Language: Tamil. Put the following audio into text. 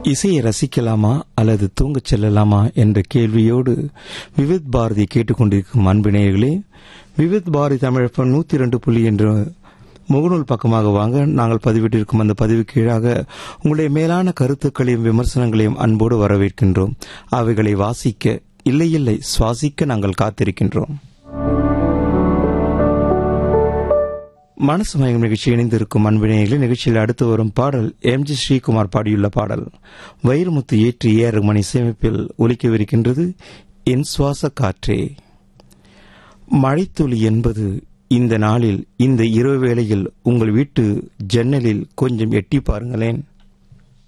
இசையை ரசிக்கலாமா அல்லது தூங்கச் செல்லலாமா என்ற கேள்வியோடு விவித் பாரதி கேட்டுக்கொண்டிருக்கும் அன்பினேயர்களே விவித் பாரதி தமிழப்பம் நூத்தி இரண்டு புள்ளி என்ற முகநூல் பக்கமாக வாங்க நாங்கள் பதிவிட்டிருக்கும் அந்த பதிவு கீழாக உங்களுடைய மேலான கருத்துக்களையும் விமர்சனங்களையும் அன்போடு வரவேற்கின்றோம் அவைகளை வாசிக்க இல்லை இல்லை சுவாசிக்க நாங்கள் காத்திருக்கின்றோம் மனசு மயங்கும் நிகழ்ச்சி இணைந்திருக்கும் அன்பினேயர்களே நிகழ்ச்சியில் அடுத்து வரும் பாடல் எம் ஜி ஸ்ரீகுமார் பாடியுள்ள பாடல் வைரமுத்து ஏற்றி ஏறு மணி சேமிப்பில் ஒலிக்கவிருக்கின்றது என் சுவாச காற்றே மழைத்துளி என்பது இந்த நாளில் இந்த இரவு வேளையில் உங்கள் வீட்டு ஜன்னலில் கொஞ்சம் எட்டி பாருங்களேன்